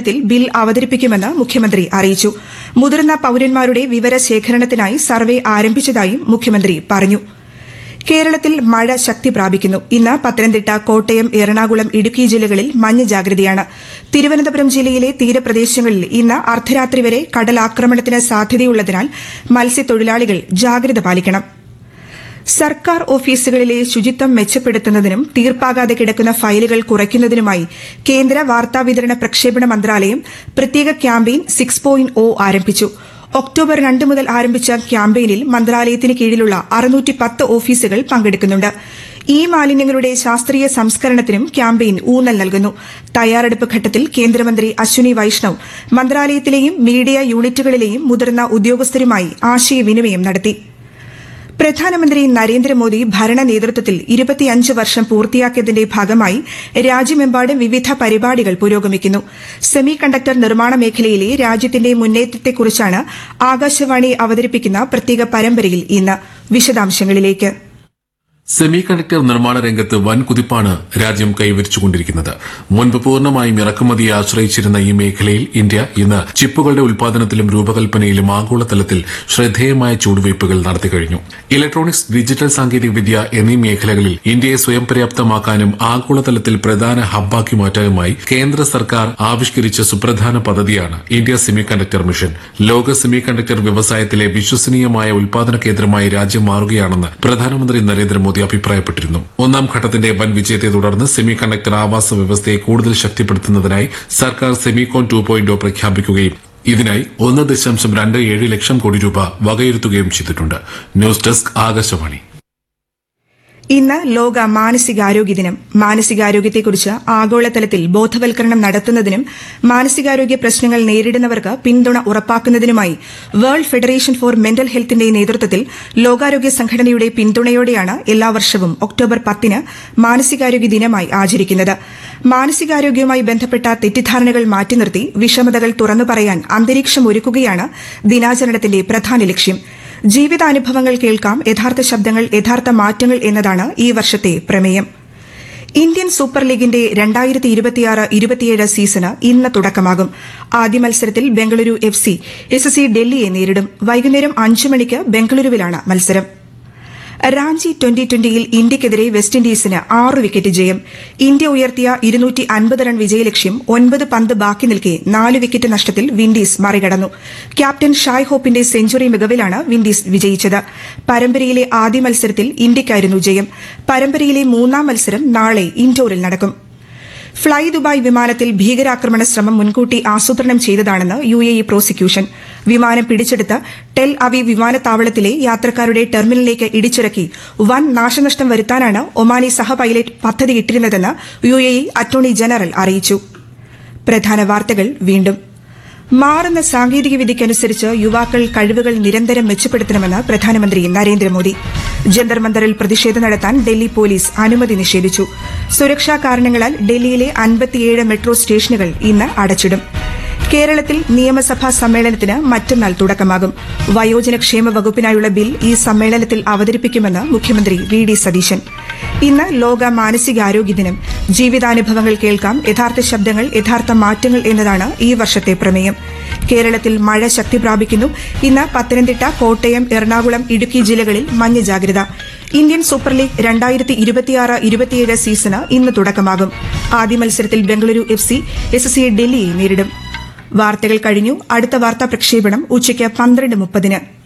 സമ്മേളനത്തിൽ ബിൽ അവതരിപ്പിക്കുമെന്ന് മുഖ്യമന്ത്രി അറിയിച്ചു മുതിർന്ന പൌരന്മാരുടെ വിവരശേഖരണത്തിനായി സർവേ ആരംഭിച്ചതായും മുഖ്യമന്ത്രി പറഞ്ഞു കേരളത്തിൽ മഴ ശക്തി പ്രാപിക്കുന്നു ഇന്ന് പത്തനംതിട്ട കോട്ടയം എറണാകുളം ഇടുക്കി ജില്ലകളിൽ മഞ്ഞ ജാഗ്രതയാണ് തിരുവനന്തപുരം ജില്ലയിലെ തീരപ്രദേശങ്ങളിൽ ഇന്ന് അർദ്ധരാത്രി വരെ കടലാക്രമണത്തിന് സാധ്യതയുള്ളതിനാൽ മത്സ്യത്തൊഴിലാളികൾ ജാഗ്രത പാലിക്കണം സർക്കാർ ഓഫീസുകളിലെ ശുചിത്വം മെച്ചപ്പെടുത്തുന്നതിനും തീർപ്പാകാതെ കിടക്കുന്ന ഫയലുകൾ കുറയ്ക്കുന്നതിനുമായി കേന്ദ്ര വാർത്താവിതരണ പ്രക്ഷേപണ മന്ത്രാലയം പ്രത്യേക ക്യാമ്പയിൻ സിക്സ് പോയിന്റ് ഒ ആരംഭിച്ചു ഒക്ടോബർ രണ്ട് മുതൽ ആരംഭിച്ച ക്യാമ്പയിനിൽ മന്ത്രാലയത്തിന് കീഴിലുള്ള അറുന്നൂറ്റി പത്ത് ഓഫീസുകൾ പങ്കെടുക്കുന്നുണ്ട് ഈ മാലിന്യങ്ങളുടെ ശാസ്ത്രീയ സംസ്കരണത്തിനും ക്യാമ്പയിൻ ഊന്നൽ നൽകുന്നു തയ്യാറെടുപ്പ് ഘട്ടത്തിൽ കേന്ദ്രമന്ത്രി അശ്വിനി വൈഷ്ണവ് മന്ത്രാലയത്തിലെയും മീഡിയ യൂണിറ്റുകളിലെയും മുതിർന്ന ഉദ്യോഗസ്ഥരുമായി ആശയവിനിമയം നടത്തി പ്രധാനമന്ത്രി നരേന്ദ്രമോദി ഭരണ നേതൃത്വത്തിൽ ഇരുപത്തിയഞ്ച് വർഷം പൂർത്തിയാക്കിയതിന്റെ ഭാഗമായി രാജ്യമെമ്പാടും വിവിധ പരിപാടികൾ പുരോഗമിക്കുന്നു സെമി കണ്ടക്ടർ നിർമ്മാണ മേഖലയിലെ രാജ്യത്തിന്റെ മുന്നേറ്റത്തെക്കുറിച്ചാണ് ആകാശവാണി അവതരിപ്പിക്കുന്ന പ്രത്യേക പരമ്പരയിൽ ഇന്ന് വിശദാംശങ്ങളിലേക്ക് സെമി കണ്ടക്ടർ നിർമ്മാണ രംഗത്ത് വൻ കുതിപ്പാണ് രാജ്യം കൈവരിച്ചുകൊണ്ടിരിക്കുന്നത് മുൻപ് പൂർണ്ണമായും ഇറക്കുമതിയെ ആശ്രയിച്ചിരുന്ന ഈ മേഖലയിൽ ഇന്ത്യ ഇന്ന് ചിപ്പുകളുടെ ഉൽപാദനത്തിലും രൂപകൽപ്പനയിലും ആഗോളതലത്തിൽ ശ്രദ്ധേയമായ ചുവടുവയ്പുകൾ നടത്തിക്കഴിഞ്ഞു ഇലക്ട്രോണിക്സ് ഡിജിറ്റൽ സാങ്കേതികവിദ്യ എന്നീ മേഖലകളിൽ ഇന്ത്യയെ സ്വയം പര്യാപ്തമാക്കാനും ആഗോളതലത്തിൽ പ്രധാന ഹബ്ബാക്കി മാറ്റാനുമായി കേന്ദ്ര സർക്കാർ ആവിഷ്കരിച്ച സുപ്രധാന പദ്ധതിയാണ് ഇന്ത്യ സെമി കണ്ടക്ടർ മിഷൻ ലോക സെമി കണ്ടക്ടർ വ്യവസായത്തിലെ വിശ്വസനീയമായ ഉൽപാദന കേന്ദ്രമായി രാജ്യം മാറുകയാണെന്ന് പ്രധാനമന്ത്രി നരേന്ദ്രമോദി അഭിപ്രായപ്പെട്ടിരുന്നു ഒന്നാം ഘട്ടത്തിന്റെ വൻ വിജയത്തെ തുടർന്ന് സെമി കണ്ടക്ടർ ആവാസ വ്യവസ്ഥയെ കൂടുതൽ ശക്തിപ്പെടുത്തുന്നതിനായി സർക്കാർ സെമികോൺ ടു പോയിന്റ് പ്രഖ്യാപിക്കുകയും ഇതിനായി ഒന്ന് ദശാംശം രണ്ട് ഏഴ് ലക്ഷം കോടി രൂപ വകയിരുത്തുകയും ചെയ്തിട്ടുണ്ട് ന്യൂസ് ഡെസ്ക് ആകാശവാണി ഇന്ന് ലോക മാനസികാരോഗ്യ ദിനം മാനസികാരോഗ്യത്തെക്കുറിച്ച് ആഗോളതലത്തിൽ ബോധവൽക്കരണം നടത്തുന്നതിനും മാനസികാരോഗ്യ പ്രശ്നങ്ങൾ നേരിടുന്നവർക്ക് പിന്തുണ ഉറപ്പാക്കുന്നതിനുമായി വേൾഡ് ഫെഡറേഷൻ ഫോർ മെന്റൽ ഹെൽത്തിന്റെ നേതൃത്വത്തിൽ ലോകാരോഗ്യ സംഘടനയുടെ പിന്തുണയോടെയാണ് എല്ലാ വർഷവും ഒക്ടോബർ പത്തിന് മാനസികാരോഗ്യ ദിനമായി ആചരിക്കുന്നത് മാനസികാരോഗ്യവുമായി ബന്ധപ്പെട്ട തെറ്റിദ്ധാരണകൾ മാറ്റി നിർത്തി വിഷമതകൾ തുറന്നു പറയാൻ അന്തരീക്ഷം ഒരുക്കുകയാണ് ദിനാചരണത്തിന്റെ പ്രധാന ലക്ഷ്യം ജീവിതാനുഭവങ്ങൾ കേൾക്കാം യഥാർത്ഥ ശബ്ദങ്ങൾ യഥാർത്ഥ മാറ്റങ്ങൾ എന്നതാണ് ഈ വർഷത്തെ പ്രമേയം ഇന്ത്യൻ സൂപ്പർ ലീഗിന്റെ രണ്ടായിരത്തി ഇരുപത്തിയാറ് ഇരുപത്തിയേഴ് സീസണ് ഇന്ന് തുടക്കമാകും ആദ്യ മത്സരത്തിൽ Bengaluru F C S C ഡൽഹിയെ നേരിടും വൈകുന്നേരം അഞ്ച് മണിക്ക് ബംഗളൂരുവിലാണ് മത്സരം റാഞ്ചി ട്വന്റി ട്വന്റിയിൽ ഇന്ത്യയ്ക്കെതിരെ വെസ്റ്റ് ഇൻഡീസിന് ആറ് വിക്കറ്റ് ജയം ഇന്ത്യ ഉയർത്തിയ ഇരുന്നൂറ്റി അൻപത് റൺ വിജയലക്ഷ്യം ഒൻപത് പന്ത് ബാക്കി നിൽക്കെ നാല് വിക്കറ്റ് നഷ്ടത്തിൽ വിൻഡീസ് മറികടന്നു ക്യാപ്റ്റൻ ഷായ് ഹോപ്പിന്റെ സെഞ്ചുറി മികവിലാണ് വിൻഡീസ് വിജയിച്ചത് പരമ്പരയിലെ ആദ്യ മത്സരത്തിൽ ഇന്ത്യയ്ക്കായിരുന്നു ജയം പരമ്പരയിലെ മൂന്നാം മത്സരം നാളെ ഇൻഡോറിൽ നടക്കും ഫ്ളൈ ദുബായ് വിമാനത്തിൽ ഭീകരാക്രമണ ശ്രമം മുൻകൂട്ടി ആസൂത്രണം ചെയ്തതാണെന്ന് യു എ ഇ പ്രോസിക്യൂഷൻ വിമാനം പിടിച്ചെടുത്ത് ടെൽ അവി വിമാനത്താവളത്തിലെ യാത്രക്കാരുടെ ടെർമിനലിലേക്ക് ഇടിച്ചിറക്കി വൻ നാശനഷ്ടം വരുത്താനാണ് ഒമാനി സഹ പൈലറ്റ് പദ്ധതിയിട്ടിരുന്നതെന്ന് U A E attorney general അറിയിച്ചു പ്രധാന വാർത്തകൾ വീണ്ടും മാറുന്ന സാങ്കേതിക വിദ്യയ്ക്കനുസരിച്ച് യുവാക്കൾ കഴിവുകൾ നിരന്തരം മെച്ചപ്പെടുത്തണമെന്ന് പ്രധാനമന്ത്രി നരേന്ദ്രമോദി ജന്തർ മന്ദറിൽ പ്രതിഷേധം നടത്താൻ ഡൽഹി പോലീസ് അനുമതി നിഷേധിച്ചു സുരക്ഷാ കാരണങ്ങളാൽ ഡൽഹിയിലെ അൻപത്തിയേഴ് മെട്രോ സ്റ്റേഷനുകൾ ഇന്ന് അടച്ചിടും കേരളത്തിൽ നിയമസഭാ സമ്മേളനത്തിന് മറ്റന്നാൾ തുടക്കമാകും വയോജനക്ഷേമ വകുപ്പിനായുള്ള ബിൽ ഈ സമ്മേളനത്തിൽ അവതരിപ്പിക്കുമെന്ന് മുഖ്യമന്ത്രി വി ഡി സതീശൻ ഇന്ന് ലോക മാനസികാരോഗ്യ ദിനം ജീവിതാനുഭവങ്ങൾ കേൾക്കാം യഥാർത്ഥ ശബ്ദങ്ങൾ യഥാർത്ഥ മാറ്റങ്ങൾ എന്നതാണ് ഈ വർഷത്തെ പ്രമേയം കേരളത്തിൽ മഴ ശക്തി പ്രാപിക്കുന്നു ഇന്ന് പത്തനംതിട്ട കോട്ടയം എറണാകുളം ഇടുക്കി ജില്ലകളിൽ മഞ്ഞ ജാഗ്രത ഇന്ത്യൻ സൂപ്പർ ലീഗ് രണ്ടായിരത്തി ഇരുപത്തിയാറ് ഇരുപത്തിയേഴ് സീസണ് ഇന്ന് തുടക്കമാകും ആദ്യ മത്സരത്തിൽ Bengaluru F C S C ഡൽഹിയെ നേരിടും വാർത്തകൾ കഴിഞ്ഞു അടുത്ത വാർത്താ പ്രക്ഷേപണം ഉച്ചയ്ക്ക് പന്ത്രണ്ട് മുപ്പതിന്